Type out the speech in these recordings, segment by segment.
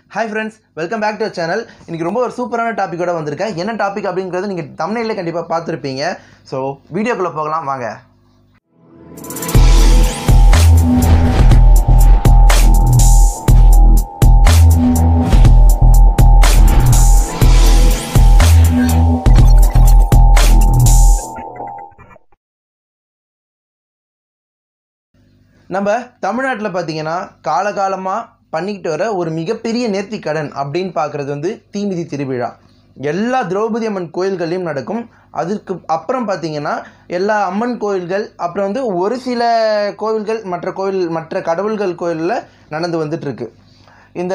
hi friends welcome back to channel இன்னைக்கு ரொம்ப ஒரு சூப்பரான டாப்பிக்கோட வந்திருக்கேன் என்ன டாபிக் அப்படிங்கிறது நீங்கள் தமிழ்நிலை கண்டிப்பாக பார்த்துருப்பீங்க ஸோ வீடியோக்குள்ளே போகலாம் வாங்க நம்ம தமிழ்நாட்டில் பார்த்தீங்கன்னா காலகாலமாக பண்ணிக்கிட்டு வர ஒரு மிகப்பெரிய நேர்த்திக் கடன் அப்படின்னு பார்க்குறது வந்து தீமிதி திருவிழா எல்லா திரௌபதி அம்மன் கோயில்கள்லையும் நடக்கும் அதுக்கு அப்புறம் பார்த்தீங்கன்னா எல்லா அம்மன் கோயில்கள் அப்புறம் வந்து ஒரு சில கோவில்கள் மற்ற கோவில் மற்ற கடவுள்கள் கோயிலில் நடந்து வந்துட்டுருக்கு இந்த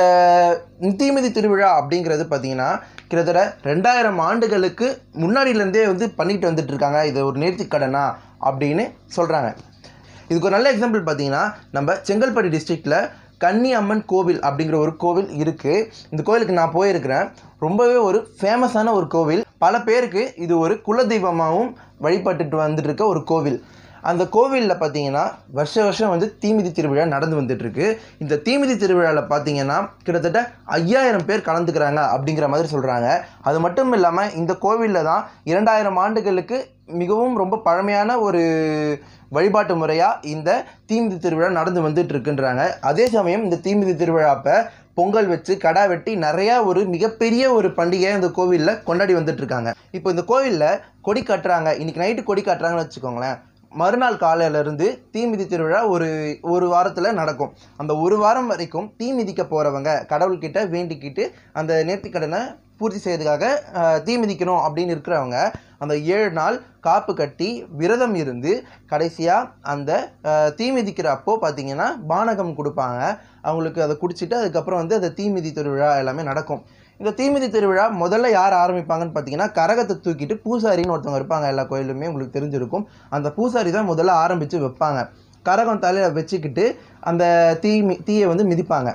தீமிதி திருவிழா அப்படிங்கிறது பார்த்தீங்கன்னா கிட்டத்தட்ட ரெண்டாயிரம் ஆண்டுகளுக்கு முன்னாடியிலேருந்தே வந்து பண்ணிட்டு வந்துட்டு இருக்காங்க இது ஒரு நேர்த்திக் கடனா அப்படின்னு சொல்கிறாங்க இதுக்கு ஒரு நல்ல எக்ஸாம்பிள் பார்த்தீங்கன்னா நம்ம செங்கல்பட்டு டிஸ்ட்ரிக்டில் கன்னி அம்மன் கோவில் அப்படிங்கிற ஒரு கோவில் இருக்குது இந்த கோவிலுக்கு நான் போயிருக்கிறேன் ரொம்பவே ஒரு ஃபேமஸான ஒரு கோவில் பல பேருக்கு இது ஒரு குலதெய்வமாகவும் வழிபட்டுட்டு வந்துட்டு இருக்க ஒரு கோவில் அந்த கோவிலில் பார்த்தீங்கன்னா வருஷ வருஷம் வந்து தீமிதி திருவிழா நடந்து வந்துட்டுருக்கு இந்த தீமிதி திருவிழாவில் பார்த்தீங்கன்னா கிட்டத்தட்ட ஐயாயிரம் பேர் கலந்துக்கிறாங்க அப்படிங்கிற மாதிரி சொல்கிறாங்க அது மட்டும் இல்லாமல் இந்த கோவிலில் தான் இரண்டாயிரம் ஆண்டுகளுக்கு மிகவும் ரொம்ப பழமையான ஒரு வழிபாட்டு முறையாக இந்த தீமிதி திருவிழா நடந்து வந்துட்டு இருக்குன்றாங்க அதே சமயம் இந்த தீமிதி திருவிழாப்ப பொங்கல் வச்சு கடா வெட்டி நிறையா ஒரு மிகப்பெரிய ஒரு பண்டிகையை இந்த கோவிலில் கொண்டாடி வந்துட்டு இருக்காங்க இப்போ இந்த கோவிலில் கொடி கட்டுறாங்க இன்னைக்கு நைட்டு கொடி கட்டுறாங்கன்னு வச்சுக்கோங்களேன் மறுநாள் காலையிலேருந்து தீ மிதி திருவிழா ஒரு ஒரு வாரத்தில் நடக்கும் அந்த ஒரு வாரம் வரைக்கும் தீ மிதிக்க போகிறவங்க கடவுள்கிட்ட வேண்டிக்கிட்டு அந்த நேர்த்திக்கடனை பூர்த்தி செய்யறதுக்காக அஹ், தீ மிதிக்கணும் அப்படின்னு இருக்கிறவங்க அந்த ஏழு நாள் காப்பு கட்டி விரதம் இருந்து கடைசியாக அந்த அஹ், தீ மிதிக்கிற அப்போ பார்த்தீங்கன்னா பானகம் கொடுப்பாங்க அவங்களுக்கு அதை குடிச்சிட்டு அதுக்கப்புறம் வந்து அந்த தீ மிதி திருவிழா எல்லாமே நடக்கும் இந்த தீமிதி திருவிழா முதல்ல யார் ஆரம்பிப்பாங்கன்னு பார்த்தீங்கன்னா கரகத்தை தூக்கிட்டு பூசாரின்னு ஒருத்தவங்க இருப்பாங்க எல்லா கோயிலுமே உங்களுக்கு தெரிஞ்சிருக்கும் அந்த பூசாரி தான் முதல்ல ஆரம்பித்து வைப்பாங்க கரகம் தலையில் வச்சுக்கிட்டு அந்த தீ மி- தீயை வந்து மிதிப்பாங்க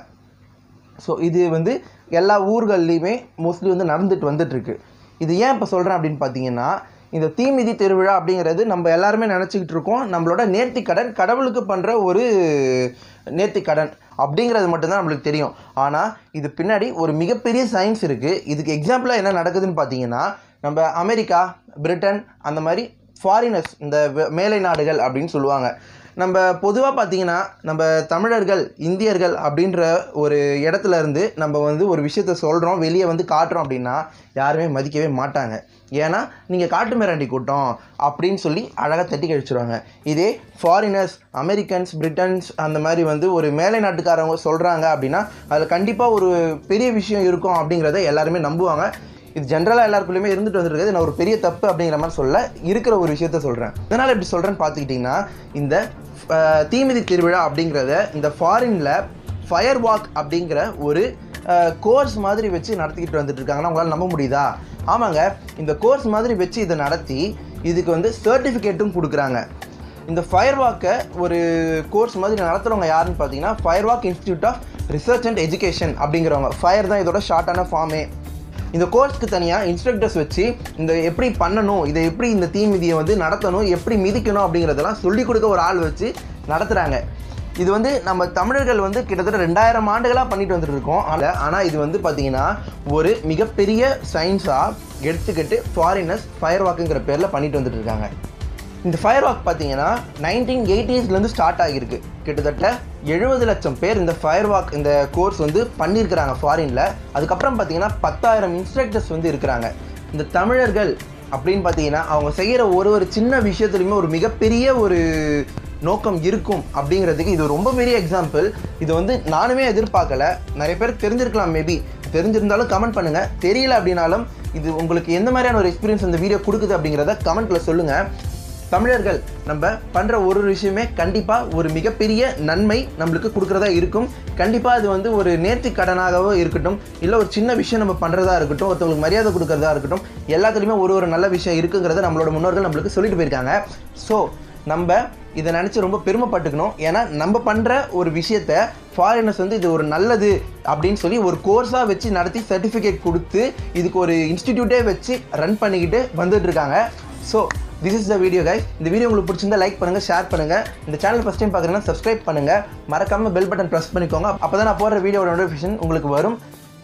ஸோ இது வந்து எல்லா ஊர்கள்லையுமே மோஸ்ட்லி வந்து நடந்துட்டு வந்துட்டுருக்கு இது ஏன் இப்போ சொல்கிறேன் அப்படின்னு பார்த்தீங்கன்னா இந்த தீமிதி திருவிழா அப்படிங்கிறது நம்ம எல்லாருமே நினச்சிக்கிட்டு இருக்கோம் நம்மளோட நேர்த்திக்கடன் கடவுளுக்கு பண்ணுற ஒரு நேர்த்திக்கடன் அப்படிங்கிறது மட்டும்தான் நம்மளுக்கு தெரியும் ஆனால் இது பின்னாடி ஒரு மிகப்பெரிய சயின்ஸ் இருக்குது இதுக்கு எக்ஸாம்பிளாக என்ன நடக்குதுன்னு பார்த்தீங்கன்னா நம்ம அமெரிக்கா பிரிட்டன் அந்த மாதிரி ஃபாரினர்ஸ் இந்த வெ- மேலை நாடுகள் அப்படின்னு சொல்லுவாங்க நம்ம பொதுவாக பார்த்தீங்கன்னா நம்ம தமிழர்கள் இந்தியர்கள் அப்படின்ற ஒரு இடத்துல இருந்து நம்ம வந்து ஒரு விஷயத்த சொல்கிறோம் வெளியே வந்து காட்டுறோம் அப்படின்னா யாருமே மதிக்கவே மாட்டாங்க ஏன்னா நீங்கள் காட்டு மிராண்டி கூட்டம் அப்படின்னு சொல்லி அழகாக தட்டி கழிச்சிருவாங்க இதே ஃபாரினர்ஸ் அமெரிக்கன்ஸ் பிரிட்டன்ஸ் அந்த மாதிரி வந்து ஒரு மேலை நாட்டுக்காரவங்க சொல்கிறாங்க அப்படின்னா அதில் கண்டிப்பாக ஒரு பெரிய விஷயம் இருக்கும் அப்படிங்கிறத எல்லாருமே நம்புவாங்க இது ஜென்ரலாக எல்லாருக்குள்ளேயுமே இருந்துட்டு வந்துருக்குது நான் ஒரு பெரிய தப்பு அப்படிங்கிற மாதிரி சொல்ல இருக்கிற ஒரு விஷயத்த சொல்கிறேன் இதனால் எப்படி சொல்கிறேன்னு பார்த்துக்கிட்டிங்கன்னா இந்த அஹ், தீமிதி திருவிழா அப்படிங்கிறத இந்த ஃபாரினில் ஃபயர் வாக் அப்படிங்கிற ஒரு கோர்ஸ் மாதிரி வச்சு நடத்திக்கிட்டு வந்துட்டு இருக்காங்கன்னா உங்களால் நம்ப முடியுதா ஆமாங்க இந்த கோர்ஸ் மாதிரி வச்சு இதை நடத்தி இதுக்கு வந்து சர்டிஃபிகேட்டும் கொடுக்குறாங்க இந்த ஃபயர் வாக்கை ஒரு கோர்ஸ் மாதிரி நடத்துகிறவங்க யாருன்னு பார்த்தீங்கன்னா fire walk institute of research and education அப்படிங்கிறவங்க ஃபயர் தான் இதோட ஷார்ட்டான ஃபார்மே இந்த கோர்ஸ்க்கு தனியாக இன்ஸ்ட்ரக்டர்ஸ் வச்சு இந்த எப்படி பண்ணணும் இதை எப்படி இந்த தீ மிதியை வந்து நடத்தணும் எப்படி மிதிக்கணும் அப்படிங்கிறதெல்லாம் சொல்லிக் கொடுக்க ஒரு ஆள் வச்சு நடத்துகிறாங்க இது வந்து நம்ம தமிழர்கள் வந்து கிட்டத்தட்ட ரெண்டாயிரம் ஆண்டுகளாக பண்ணிட்டு வந்துட்டு இருக்கோம் ஆனால் ஆனால் இது வந்து பார்த்தீங்கன்னா ஒரு மிகப்பெரிய சயின்ஸாக எடுத்துக்கிட்டு ஃபாரினர்ஸ் ஃபயர் வாக்குங்கிற பேரில் பண்ணிட்டு வந்துட்டு இருக்காங்க இந்த ஃபயர் வாக் பார்த்தீங்கன்னா நைன்டீன் எயிட்டிஸ்லேருந்து ஸ்டார்ட் ஆகியிருக்கு கிட்டத்தட்ட எழுபது லட்சம் பேர் இந்த ஃபயர் வாக் இந்த கோர்ஸ் வந்து பண்ணியிருக்கிறாங்க ஃபாரினில் அதுக்கப்புறம் பார்த்தீங்கன்னா பத்தாயிரம் இன்ஸ்ட்ரக்டர்ஸ் வந்து இருக்கிறாங்க இந்த தமிழர்கள் அப்படின்னு பார்த்தீங்கன்னா அவங்க செய்கிற ஒரு ஒரு சின்ன விஷயத்துலையுமே ஒரு மிகப்பெரிய ஒரு நோக்கம் இருக்கும் அப்படிங்கிறதுக்கு இது ரொம்ப பெரிய எக்ஸாம்பிள் இது வந்து நானுமே எதிர்பார்க்கல நிறைய பேர் தெரிஞ்சிருக்கலாம் மேபி தெரிஞ்சிருந்தாலும் கமெண்ட் பண்ணுங்கள் தெரியல அப்படின்னாலும் இது உங்களுக்கு எந்த மாதிரியான ஒரு எக்ஸ்பீரியன்ஸ் இந்த வீடியோ கொடுக்குது அப்படிங்கிறத கமெண்ட்டில் சொல்லுங்கள் தமிழர்கள் நம்ம பண்ணுற ஒரு ஒரு விஷயமே கண்டிப்பாக ஒரு மிகப்பெரிய நன்மை நம்மளுக்கு கொடுக்குறதா இருக்கும் கண்டிப்பாக அது வந்து ஒரு நேர்த்தி கடனாகவோ இருக்கட்டும் இல்லை ஒரு சின்ன விஷயம் நம்ம பண்ணுறதா இருக்கட்டும் ஒருத்தவங்களுக்கு மரியாதை கொடுக்கறதா இருக்கட்டும் எல்லாத்துலேயுமே ஒரு ஒரு நல்ல விஷயம் இருக்குங்கிறத நம்மளோட முன்னோர்கள் நம்மளுக்கு சொல்லிட்டு போயிருக்காங்க ஸோ நம்ம இதை நினச்சி ரொம்ப பெருமைப்பட்டுக்கணும் ஏன்னா நம்ம பண்ணுற ஒரு விஷயத்த ஃபாரினர்ஸ் வந்து இது ஒரு நல்லது அப்படின்னு சொல்லி ஒரு கோர்ஸாக வச்சு நடத்தி சர்டிஃபிகேட் கொடுத்து இதுக்கு ஒரு இன்ஸ்டிடியூட்டே வச்சு ரன் பண்ணிக்கிட்டு வந்துட்டு இருக்காங்க so this is the video guys இந்த வீடியோ உங்களுக்கு பிடிச்சிருந்தா லைக் பண்ணுங்கள் ஷேர் பண்ணுங்கள் இந்த சேனல் ஃபஸ்ட் டைம் பார்க்குறீங்கன்னா சப்ஸ்கிரைப் பண்ணுங்கள் மறக்காமல் பெல் பட்டன் ப்ரெஸ் பண்ணிக்கோங்க அப்போ தான் நான் போடுற வீடியோட நோட்டிஃபிகேஷன் உங்களுக்கு வரும்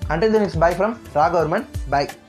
until the next bye from Raghavarman by